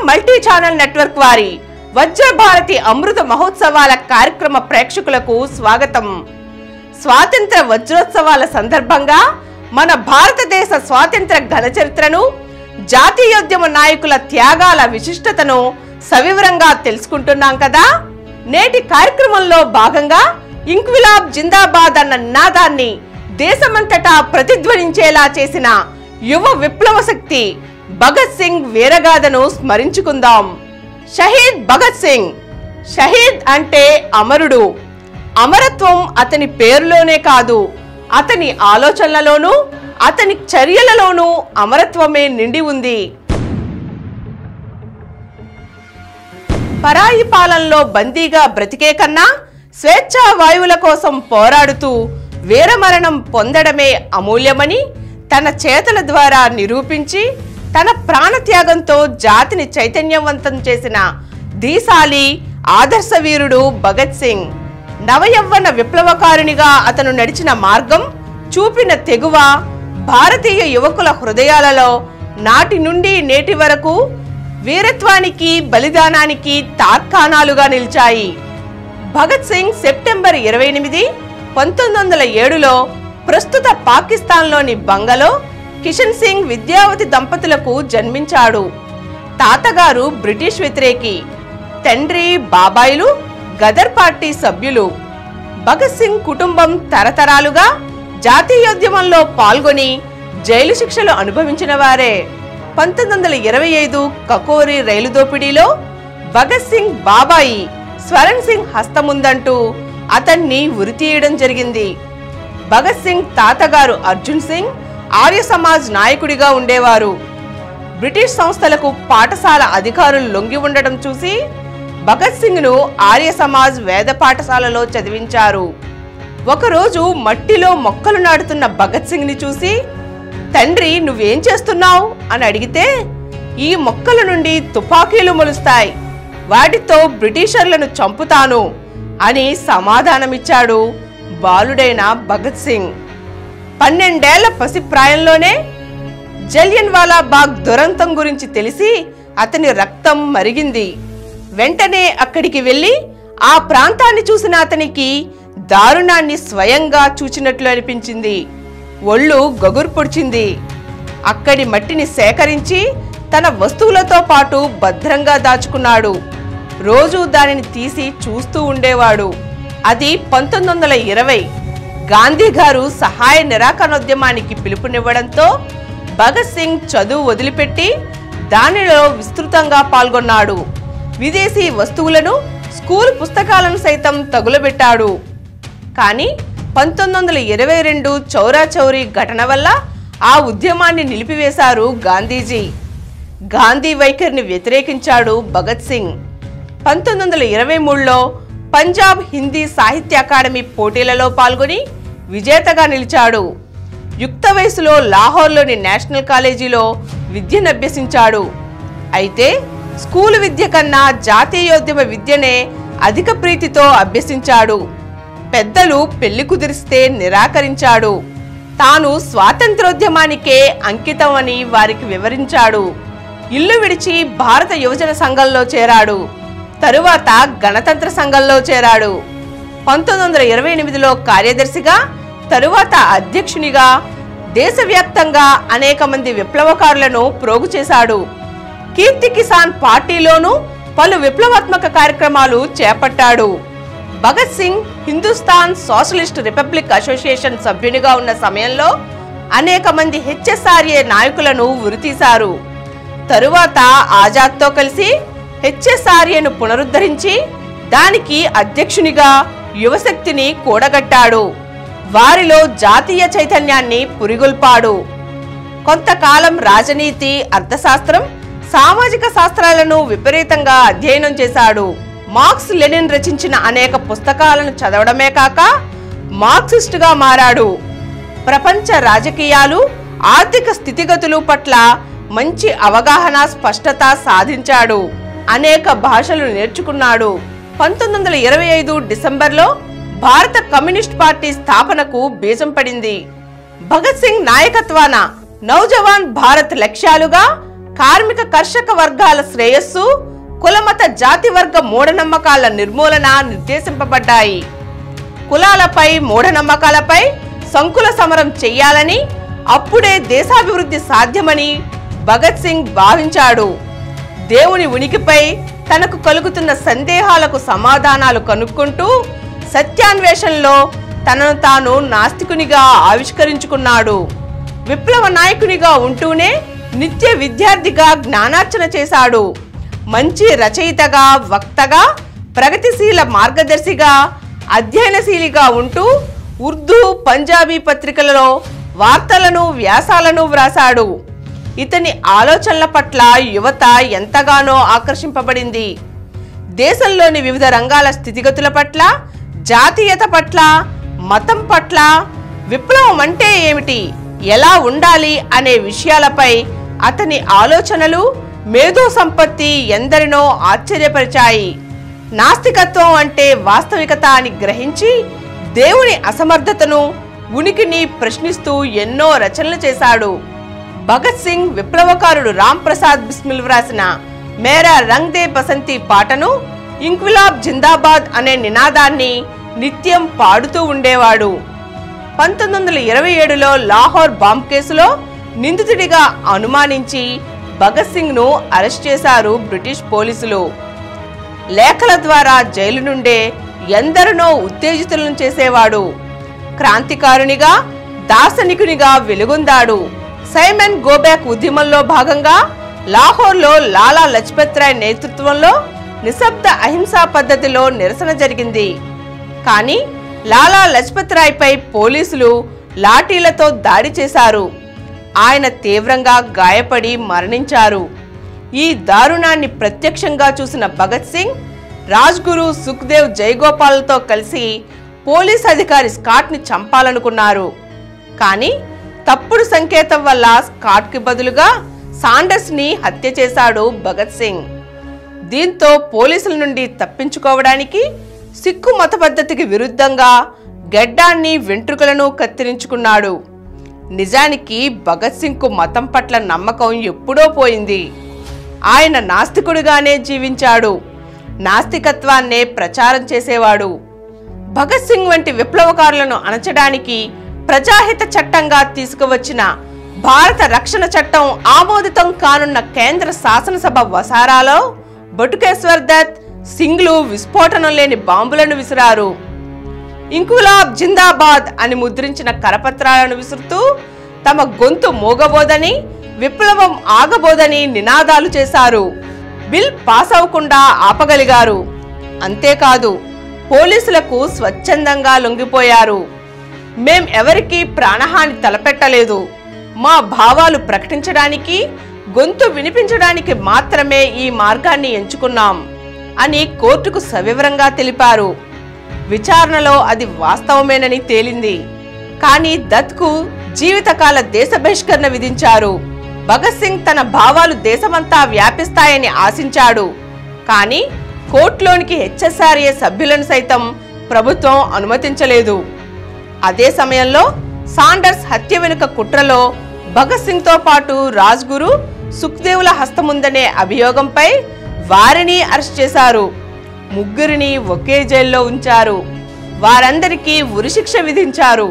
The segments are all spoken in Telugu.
మల్టీ ఛానల్ నెట్వర్క్ వారి వజ్ర భారతి అమృత మహోత్సవాల కార్యక్రమ ప్రేక్షకులకు స్వాగతం స్వాతంత్ర వజ్రోత్సవాల సందర్భంగా మన భారతదేశ స్వాతంత్ర ఘన చరిత్రను జాతీయోద్యమ నాయకుల త్యాగాల విశిష్టతను సవివరంగా తెలుసుకుంటున్నాం కదా నేటి కార్యక్రమంలో భాగంగా ఇంక్విలాబ్ జిందాబాద్ అన్న నినాదాన్ని దేశమంతటా ప్రతిధ్వనించేలా చేసిన యువ విప్లవ శక్తి భగత్ సింగ్ వీరగాథను స్మరించుకుందాం షహీద్ భగత్ సింగ్ షహీద్ అంటే అమరుడు అమరత్వం అతని పేరులోనే కాదు అతని ఆలోచనలలోనూ అతని చర్యలలోనూ అమరత్వమే నిండి ఉంది పరాయి పాలనలో బందీగా బ్రతికే కన్నా స్వేచ్ఛా వాయువుల కోసం పోరాడుతూ వీరమరణం పొందడమే అమూల్యమని తన చేతల ద్వారా నిరూపించి తన ప్రాణత్యాగంతో జాతిని చైతన్యవంతం చేసిన ధీశాలి ఆదర్శవీరుడు భగత్ సింగ్ నవయవ్వన విప్లవకారునిగా అతను నడిచిన మార్గం చూపిన తెగువ భారతీయ యువకుల హృదయాలలో నాటి నుండి నేటి వరకు వీరత్వానికి బలిదానానికి తార్కాణాలుగా నిలిచాయి భగత్ సింగ్ సెప్టెంబర్ ఇరవై ఎనిమిది పంతొమ్మిది వందల ఏడులో ప్రస్తుత పాకిస్తాన్లోని బంగలో కిషన్ సింగ్ విద్యావతి దంపతులకు జన్మించాడు తాతగారు బ్రిటిష్ వ్యతిరేకి తండ్రి బాబాయిలు గదర్ పార్టీ సభ్యులు భగత్ సింగ్ కుటుంబం తరతరాలుగా జాతీయోద్యమంలో పాల్గొని జైలు శిక్షలు అనుభవించిన వారే పంతొమ్మిది వందల ఇరవై ఐదు కకోరి రైలు దోపిడీలో భగత్ సింగ్ బాబాయి స్వరణ్ సింగ్ హస్తముందంటూ అతన్ని ఉరితీయడం జరిగింది భగత్ సింగ్ తాతగారు అర్జున్ సింగ్ ఆర్య సమాజ్ నాయకుడిగా ఉండేవారు బ్రిటిష్ సంస్థలకు పాఠశాల అధికారులు లొంగి ఉండడం చూసి భగత్ సింగ్ను ఆర్య సమాజ్ వేద పాఠశాలలో చదివించారు ఒకరోజు మట్టిలో మొక్కలు నాటుతున్న భగత్ సింగ్ని చూసి తండ్రి నువ్వేం చేస్తున్నావు అని అడిగితే ఈ మొక్కల నుండి తుపాకీలు మొలుస్తాయి వాటితో బ్రిటిషర్లను చంపుతాను అని సమాధానమిచ్చాడు బాలుడైన భగత్ సింగ్ పన్నెండేళ్ల పసిప్రాయంలోనే జలియన్ వాలా బాగ్ దురంతం గురించి తెలిసి అతని రక్తం మరిగింది వెంటనే అక్కడికి వెళ్ళి ఆ ప్రాంతాన్ని చూసిన అతనికి దారుణాన్ని స్వయంగా చూచినట్లు అనిపించింది ఒళ్ళు గగురు పొడిచింది అక్కడి మట్టిని సేకరించి తన వస్తువులతో పాటు భద్రంగా దాచుకున్నాడు రోజు దానిని తీసి చూస్తూ ఉండేవాడు అది పంతొమ్మిది వందల ఇరవై గాంధీ గారు సహాయ నిరాకరణోద్యమానికి పిలుపునివ్వడంతో భగత్ సింగ్ చదువు వదిలిపెట్టి దానిలో విస్తృతంగా పాల్గొన్నాడు విదేశీ వస్తువులను స్కూల్ పుస్తకాలను సైతం తగులబెట్టాడు కానీ పంతొమ్మిది వందల ఇరవై రెండు చౌరా చౌరీ ఘటన వల్ల ఆ ఉద్యమాన్ని నిలిపివేశారు గాంధీజీ గాంధీ వైఖరిని వ్యతిరేకించాడు భగత్ సింగ్ పంతొమ్మిది వందల ఇరవై మూడులో పంజాబ్ హిందీ సాహిత్య అకాడమీ పోటీలలో పాల్గొని విజేతగా నిలిచాడు యుక్త వయసులో లాహోర్లోని నేషనల్ కాలేజీలో విద్యనభ్యసించాడు అయితే స్కూలు విద్య కన్నా జాతీయోద్యమ విద్యనే అధిక ప్రీతితో అభ్యసించాడు పెద్దలు పెళ్లి కుదిరిస్తే నిరాకరించాడు తాను స్వాతంత్రోద్యమానికే అంకితం అని వారికి వివరించాడు ఇల్లు విడిచి భారత యువజన సంఘంలో చేరాడు తరువాత గణతంత్ర సంఘంలో చేరాడు పంతొమ్మిది వందల ఇరవై ఎనిమిదిలో కార్యదర్శిగా తరువాత అధ్యక్షునిగా దేశవ్యాప్తంగా అనేక మంది విప్లవకారులను ప్రోగు చేశాడు కీర్తి కిసాన్ పార్టీలోనూ పలు విప్లవాత్మక కార్యక్రమాలు చేపట్టాడు Bhagat Singh Hindustan socialist republic association సభ్యునిగా ఉన్న సమయంలో అనేక మంది హెచ్ఎస్ఆర్ఏ నాయకులను ఉరితీశారు తరువాత ఆజాద్తో కలిసి హెచ్ఎస్ఆర్ఏను పునరుద్ధరించి దానికి అధ్యక్షునిగా యువశక్తిని కూడగట్టాడు వారిలో జాతీయ చైతన్యాన్ని పురిగొల్పాడు కొంతకాలం రాజనీతి అర్థశాస్త్రం సామాజిక శాస్త్రాలను విపరీతంగా అధ్యయనం చేశాడు మార్క్స్ లెనిన్ రచించిన అనేక పుస్తకాలను చదవడమే కాక మార్క్సిస్టుగా మారాడు ప్రపంచ రాజకీయాలు ఆర్థిక స్థితిగతులు పట్ల మంచి అవగాహన స్పష్టత సాధించాడు అనేక భాషలు నేర్చుకున్నాడు పంతొమ్మిది వందల ఇరవై ఐదు డిసెంబర్లో భారత కమ్యూనిస్ట్ పార్టీ స్థాపనకు బీజం పడింది భగత్ సింగ్ నాయకత్వాన నౌజవాన్ భారత్ లక్ష్యాలుగా కార్మిక కర్షక వర్గాల శ్రేయస్సు కులమత జాతి వర్గ మూఢనమ్మకాల నిర్మూలన నిర్దేశింపబడ్డాయి కులాలపై మూఢనమ్మకాలపై సంకుల సమరం చెయ్యాలని అప్పుడే దేశాభివృద్ధి సాధ్యమని భగత్ సింగ్ భావించాడు దేవుని ఉనికిపై తనకు కలుగుతున్న సందేహాలకు సమాధానాలు కనుక్కుంటూ సత్యాన్వేషణలో తనను తాను నాస్తికునిగా ఆవిష్కరించుకున్నాడు విప్లవ నాయకునిగా ఉంటూనే నిత్య విద్యార్థిగా జ్ఞానార్చన చేశాడు మంచి రచయితగా వక్తగా ప్రగతిశీల మార్గదర్శిగా అధ్యయనశీలిగా ఉంటూ ఉర్దూ పంజాబీ పత్రికలలో వార్తలను వ్యాసాలను వ్రాసాడు ఇతని ఆలోచనల పట్ల యువత ఎంతగానో ఆకర్షింపబడింది దేశంలోని వివిధ రంగాల స్థితిగతుల పట్ల జాతీయత పట్ల మతం పట్ల విప్లవం అంటే ఏమిటి ఎలా ఉండాలి అనే విషయాలపై అతని ఆలోచనలు మేధో సంపత్తి ఎందరినో ఆశ్చర్యపరిచాయి నాస్తికత్వం అంటే వాస్తవికత అని గ్రహించి దేవుని అసమర్థతను ఉనికిని ప్రశ్నిస్తూ ఎన్నో రచనలు చేశాడు భగత్ సింగ్ విప్లవకారుడు రామ్ ప్రసాద్ బిస్మిల్ వ్రాసిన మేరా రంగ్ దే బసంతి పాటను ఇంక్విలాబ్ జిందాబాద్ అనే నినాదాన్ని నిత్యం పాడుతూ ఉండేవాడు పంతొమ్మిది వందల ఇరవై ఏడులో లాహోర్ బాంబ్ కేసులో నిందితుడిగా అనుమానించి భగత్ సింగ్ ను అరెస్ట్ చేశారు బ్రిటిష్ పోలీసులు లేఖల ద్వారా జైలు నుండే ఎందరినో ఉత్తేజితులను చేసేవాడు క్రాంతికారునిగా దార్శనికునిగా వెలుగొందాడు సైమన్ గోబ్యాక్ ఉద్యమంలో భాగంగా లాహోర్లో లాలా లజపత్ రాయ్ నేతృత్వంలో నిశ్శబ్ద అహింసా పద్ధతిలో నిరసన జరిగింది కానీ లాలా లజపత్ రాయ్పై పోలీసులు లాఠీలతో దాడి చేశారు ఆయన తీవ్రంగా గాయపడి మరణించారు ఈ దారుణాన్ని ప్రత్యక్షంగా చూసిన భగత్ సింగ్ రాజ్గురు సుఖ్దేవ్ జైగోపాల్తో కలిసి పోలీస్ అధికారి స్కాట్ని చంపాలనుకున్నారు కానీ తప్పుడు సంకేతం వల్ల స్కాట్కి బదులుగా సాండర్స్ని హత్య చేశాడు భగత్ సింగ్ దీంతో పోలీసుల నుండి తప్పించుకోవడానికి సిక్కు మత పద్ధతికి విరుద్ధంగా గెడ్డాన్ని వెంట్రుకలను కత్తిరించుకున్నాడు నిజానికి భగత్ సింగ్కు మతం పట్ల నమ్మకం ఎప్పుడో పోయింది ఆయన నాస్తికుడిగానే జీవించాడు నాస్తికత్వాన్నే ప్రచారం చేసేవాడు భగత్ సింగ్ వంటి విప్లవకారులను అణచడానికి ప్రజాహిత చట్టంగా తీసుకువచ్చిన భారత రక్షణ చట్టం ఆమోదితం కానున్న కేంద్ర శాసనసభ వసారాలో బటుకేశ్వర్ దత్ సింగ్లు విస్ఫోటనం లేని బాంబులను విసిరారు ఇంకులాబ్ జిందాబాద్ అని ముద్రించిన కరపత్రాలను విసురుతూ తమ గొంతు మోగబోదని విప్లవం ఆగబోదని నినాదాలు చేశారు బిల్ పాస్ అవ్వకుండా ఆపగలిగారు అంతేకాదు పోలీసులకు స్వచ్ఛందంగా లొంగిపోయారు మేం ఎవరికీ ప్రాణహాని తలపెట్టలేదు మా భావాలు ప్రకటించడానికి గొంతు వినిపించడానికి మాత్రమే ఈ మార్గాన్ని ఎంచుకున్నాం అని కోర్టుకు సవివరంగా తెలిపారు విచారణలో అది వాస్తవమేనని తేలింది కానీ దత్కు జీవితకాల దేశ బహిష్కరణ విధించారు భగత్ సింగ్ తన భావాలు దేశమంతా వ్యాపిస్తాయని ఆశించాడు కానీ కోర్టులోనికి హెచ్ఎస్ఆర్ఏ సభ్యులను సైతం ప్రభుత్వం అనుమతించలేదు అదే సమయంలో సాండర్స్ హత్య వెనుక కుట్రలో భగత్ సింగ్ తో పాటు రాజ్గురు సుఖ్దేవుల హస్తముందనే అభియోగంపై వారిని అరెస్ట్ చేశారు ముగ్గురిని ఒకే జైల్లో ఉంచారు వారందరికీ ఉరిశిక్ష విధించారు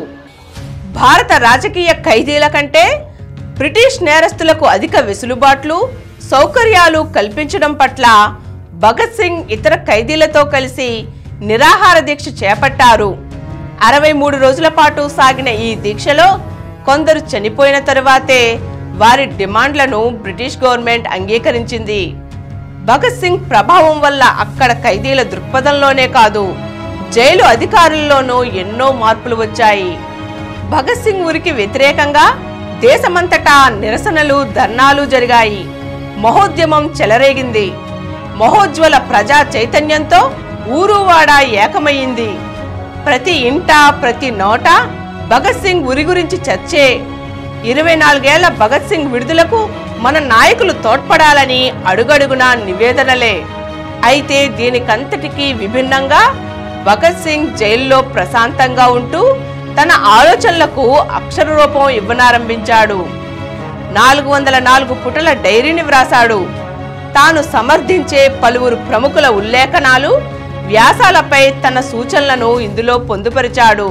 భారత రాజకీయ ఖైదీల కంటే బ్రిటిష్ నేరస్తులకు అధిక వెసులుబాట్లు సౌకర్యాలు కల్పించడం పట్ల భగత్ సింగ్ ఇతర ఖైదీలతో కలిసి నిరాహార దీక్ష చేపట్టారు అరవై మూడు రోజుల పాటు సాగిన ఈ దీక్షలో కొందరు చనిపోయిన తరువాతే వారి డిమాండ్లను బ్రిటిష్ గవర్నమెంట్ అంగీకరించింది భగత్ సింగ్ ప్రభావం వల్ల అక్కడ ఖైదీల దృక్పథంలోనే కాదు జైలు అధికారుల్లోనూ ఎన్నో మార్పులు వచ్చాయి భగత్ సింగ్ ఊరికి వ్యతిరేకంగా దేశమంతటా నిరసనలు ధర్నాలు జరిగాయి మహోద్యమం చెలరేగింది మహోజ్వల ప్రజా చైతన్యంతో ఊరువాడ ఏకమయ్యింది ప్రతి ఇంట ప్రతి నోట భగత్ సింగ్ ఉరి గురించి చర్చే ఇరవై నాలుగేళ్ల భగత్ సింగ్ విడుదలకు మన నాయకులు తోడ్పడాలని అడుగడుగునా నివేదనలే అయితే దీనికంతటికీ విభిన్నంగా భగత్ సింగ్ జైల్లో ప్రశాంతంగా ఉంటూ తన ఆలోచనలకు అక్షర రూపం ఇవ్వనారంభించాడు నాలుగు వందల నాలుగు పుటల డైరీని వ్రాసాడు తాను సమర్థించే పలువురు ప్రముఖుల ఉల్లేఖనాలు వ్యాసాలపై తన సూచనలను ఇందులో పొందుపరిచాడు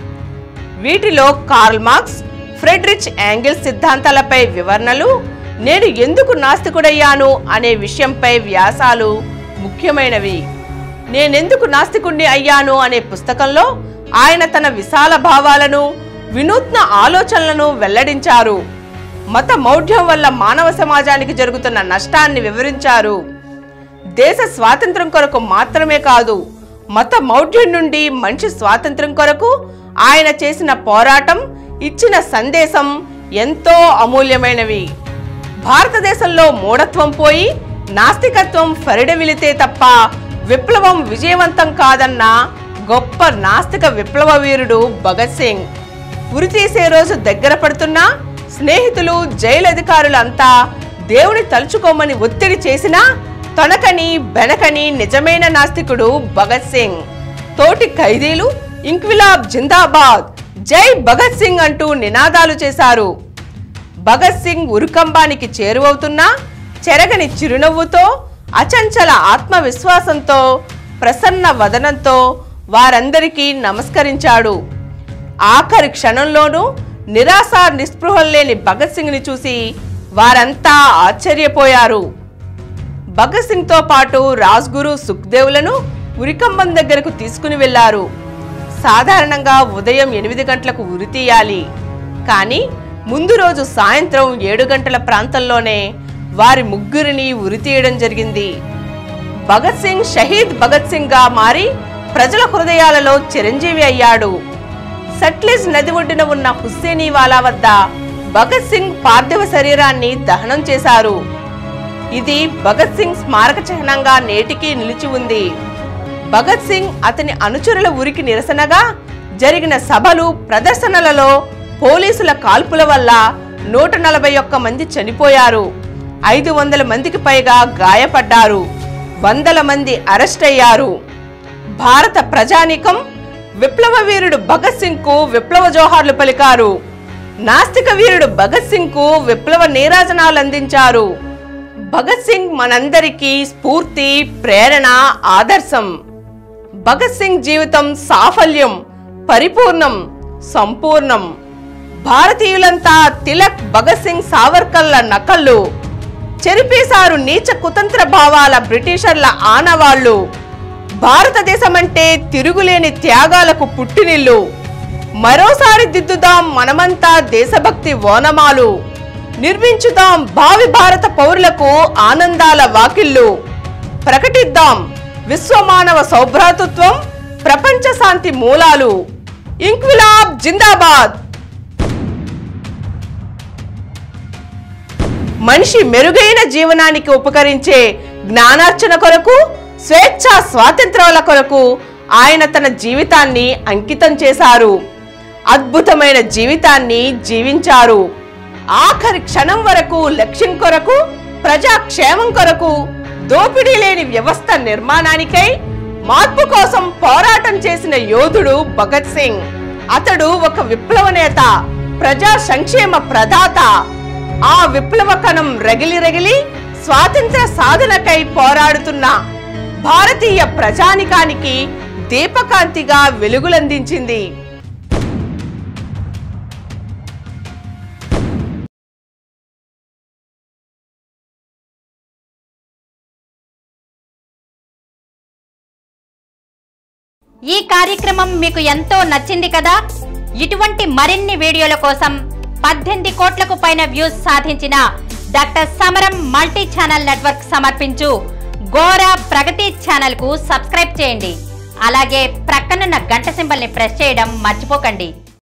వీటిలో కార్ల్ మార్క్స్ ఫ్రెడ్రిచ్ యాంగిల్ సిద్ధాంతాలపై వివరణలు నేను ఎందుకు నాస్తికుడయ్యాను అనే విషయంపై వ్యాసాలు ముఖ్యమైనవి నేనెందుకు నాస్తికుణ్ణి అయ్యాను అనే పుస్తకంలో ఆయన తన విశాల భావాలను వినూత్న ఆలోచనలను వెల్లడించారు మత మౌఢ్యం వల్ల మానవ సమాజానికి జరుగుతున్న నష్టాన్ని వివరించారు దేశ స్వాతంత్రం కొరకు మాత్రమే కాదు మత మౌఢ్యం నుండి మనిషి స్వాతంత్రం కొరకు ఆయన చేసిన పోరాటం ఇచ్చిన సందేశం ఎంతో అమూల్యమైనవి భారతదేశంలో మూఢత్వం పోయి నాస్తికత్వం ఫరిడవిలితే తప్ప విప్లవం విజయవంతం కాదన్న గొప్ప నాస్తిక విప్లవ వీరుడు భగత్ సింగ్ ఉరి తీసే రోజు దగ్గర పడుతున్నా స్నేహితులు జైలు అధికారులంతా దేవుని తలుచుకోమని ఒత్తిడి చేసినా తొనకని బెనకని నిజమైన నాస్తికుడు భగత్ సింగ్ తోటి ఖైదీలు ఇంక్విలాబ్ జిందాబాద్ జై భగత్ సింగ్ అంటూ నినాదాలు చేశారు భగత్ సింగ్ ఉరుకంబానికి చేరువవుతున్నా చెరగని చిరునవ్వుతో అచంచల ఆత్మవిశ్వాసంతో ప్రసన్న వదనంతో వారందరికీ నమస్కరించాడు ఆఖరి క్షణంలోనూ నిరాశ నిస్పృహలు లేని భగత్ సింగ్ని చూసి వారంతా ఆశ్చర్యపోయారు భగత్ సింగ్తో పాటు రాజ్గురు సుఖ్దేవులను ఉరికంబం దగ్గరకు తీసుకుని వెళ్లారు సాధారణంగా ఉదయం ఎనిమిది గంటలకు ఉరి తీయాలి కానీ ముందు రోజు సాయంత్రం ఏడు గంటల ప్రాంతంలోనే వారి ముగ్గురిని ఉరి తీయడం జరిగింది భగత్ సింగ్ షహీద్ భగత్ సింగ్ గా మారి ప్రజల హృదయాలలో చిరంజీవి అయ్యాడు సట్లెజ్ నది ఒడ్డున ఉన్న హుస్సేనీవాలా వద్ద భగత్ సింగ్ పార్థివ శరీరాన్ని దహనం చేశారు ఇది భగత్ సింగ్ స్మారక చిహ్నంగా నేటికీ నిలిచి ఉంది భగత్ సింగ్ అతని అనుచరుల ఉరికి నిరసనగా జరిగిన సభలు ప్రదర్శనలలో పోలీసుల కాల్పుల వల్ల నూట నలభై ఒక్క మంది చనిపోయారు ఐదు వందల మందికి పైగా గాయపడ్డారు వందల మంది అరెస్ట్ అయ్యారు భారత ప్రజానీకం విప్లవ వీరుడు భగత్ సింగ్ కు విప్లవ జోహార్లు పలికారు నాస్తిక వీరుడు భగత్ సింగ్ కు విప్లవ నీరాజనాలు అందించారు భగత్ సింగ్ మనందరికీ స్ఫూర్తి ప్రేరణ ఆదర్శం భగత్ సింగ్ జీవితం సాఫల్యం పరిపూర్ణం సంపూర్ణం భారతీయులంతా తిలక్ భగత్ సింగ్ సావర్కర్ల నకళ్ళు చెరిపేశారు నీచ కుతంత్ర భావాల బ్రిటిషర్ల ఆనవాళ్లు భారతదేశమంటే తిరుగులేని త్యాగాలకు పుట్టినిల్లు మరోసారి దిద్దుదాం మనమంతా దేశభక్తి ఓనమాలు నిర్మించుదాం భావి భారత పౌరులకు ఆనందాల వాకిళ్ళు ప్రకటిద్దాం విశ్వమానవ సౌభ్రాతృత్వం ప్రపంచ శాంతి మూలాలు ఇంక్విలాబ్ జిందాబాద్ మనిషి మెరుగైన జీవనానికి ఉపకరించే జ్ఞానార్చన కొరకు స్వేచ్ఛ స్వాతంత్రాల కొరకు ఆయన తన జీవితాన్ని అంకితం చేశారు అద్భుతమైన జీవితాన్ని జీవించారు ఆఖరి క్షణం వరకు లక్ష్యం కొరకు ప్రజాక్షేమం కొరకు దోపిడీ లేని వ్యవస్థ నిర్మాణానికై మార్పు కోసం పోరాటం చేసిన యోధుడు భగత్ సింగ్ అతడు ఒక విప్లవ నేత ప్రజా సంక్షేమ ప్రదాత ఆ విప్లవ కణం రగిలి రగిలి స్వాతంత్ర సాధనకై పోరాడుతున్న భారతీయ ప్రజానికానికి దీపకాంతిగా వెలుగులందించింది ఈ కార్యక్రమం మీకు ఎంతో నచ్చింది కదా ఇటువంటి మరిన్ని వీడియోల కోసం పద్దెనిమిది కోట్లకు పైన వ్యూస్ సాధించిన డాక్టర్ సమరం మల్టీ ఛానల్ నెట్వర్క్ సమర్పించు గోరా ప్రగతి ఛానల్ కు సబ్స్క్రైబ్ చేయండి అలాగే ప్రక్కనున్న గంట సింబల్ ని ప్రెస్ చేయడం మర్చిపోకండి